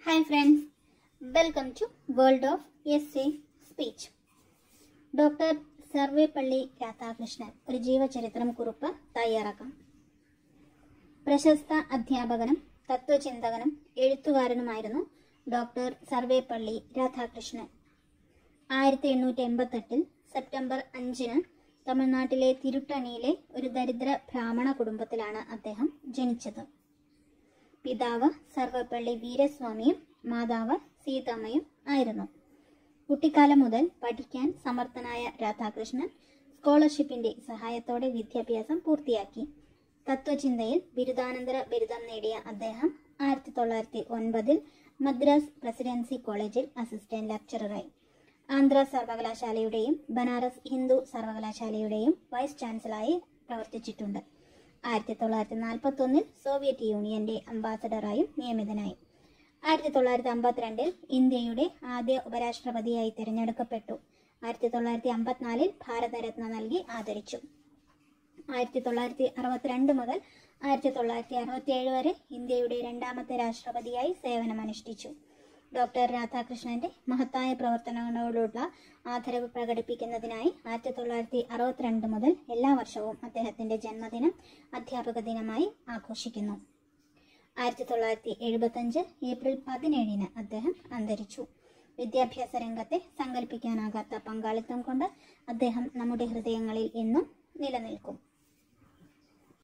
hi friends welcome to world of S A speech doctor Sarvepalli Radhakrishnan ഒരു ജീവചരിത്രം കുറിപ്പ് തയ്യാറാക്കാം പ്രശസ്ത അധ്യാപകനും തത്വചിന്തകനും എഴുത്തുകാരനുമായിരുന്നു ഡോക്ടർ സർവേപ്പള്ളി രാധാകൃഷ്ണൻ ആയിരത്തി എണ്ണൂറ്റി എൺപത്തെട്ടിൽ സെപ്റ്റംബർ അഞ്ചിന് തമിഴ്നാട്ടിലെ തിരുട്ടണിയിലെ ഒരു ദരിദ്ര ബ്രാഹ്മണ കുടുംബത്തിലാണ് അദ്ദേഹം ജനിച്ചത് പിതാവ് സർവപ്പള്ളി വീരസ്വാമിയും മാതാവ് സീതമ്മയും ആയിരുന്നു കുട്ടിക്കാലം മുതൽ പഠിക്കാൻ സമർത്ഥനായ രാധാകൃഷ്ണൻ സ്കോളർഷിപ്പിന്റെ സഹായത്തോടെ വിദ്യാഭ്യാസം പൂർത്തിയാക്കി തത്വചിന്തയിൽ ബിരുദാനന്തര ബിരുദം നേടിയ അദ്ദേഹം ആയിരത്തി തൊള്ളായിരത്തി ഒൻപതിൽ മദ്രാസ് പ്രസിഡൻസി കോളേജിൽ അസിസ്റ്റന്റ് ലെക്ചററായി ആന്ധ്ര സർവകലാശാലയുടെയും ബനാറസ് ഹിന്ദു സർവകലാശാലയുടെയും വൈസ് ചാൻസലറായി പ്രവർത്തിച്ചിട്ടുണ്ട് ആയിരത്തി തൊള്ളായിരത്തി നാൽപ്പത്തി ഒന്നിൽ സോവിയറ്റ് യൂണിയന്റെ അംബാസഡറായും നിയമിതനായി ആയിരത്തി തൊള്ളായിരത്തി അമ്പത്തിരണ്ടിൽ ഇന്ത്യയുടെ ആദ്യ ഉപരാഷ്ട്രപതിയായി തിരഞ്ഞെടുക്കപ്പെട്ടു ആയിരത്തി തൊള്ളായിരത്തി അമ്പത്തിനാലിൽ ഭാരതരത്ന നൽകി ആദരിച്ചു ആയിരത്തി തൊള്ളായിരത്തി അറുപത്തിരണ്ട് മുതൽ ആയിരത്തി തൊള്ളായിരത്തി അറുപത്തിയേഴ് വരെ ഇന്ത്യയുടെ രണ്ടാമത്തെ രാഷ്ട്രപതിയായി സേവനമനുഷ്ഠിച്ചു ഡോക്ടർ രാധാകൃഷ്ണന്റെ മഹത്തായ പ്രവർത്തനങ്ങളോടുള്ള ആദരവ് പ്രകടിപ്പിക്കുന്നതിനായി ആയിരത്തി തൊള്ളായിരത്തി അറുപത്തിരണ്ട് മുതൽ എല്ലാ വർഷവും അദ്ദേഹത്തിന്റെ ജന്മദിനം അധ്യാപക ദിനമായി ആഘോഷിക്കുന്നു ആയിരത്തി തൊള്ളായിരത്തി എഴുപത്തഞ്ച് ഏപ്രിൽ പതിനേഴിന് അദ്ദേഹം അന്തരിച്ചു വിദ്യാഭ്യാസ രംഗത്തെ സങ്കല്പിക്കാനാകാത്ത പങ്കാളിത്തം കൊണ്ട് അദ്ദേഹം നമ്മുടെ ഹൃദയങ്ങളിൽ എന്നും നിലനിൽക്കും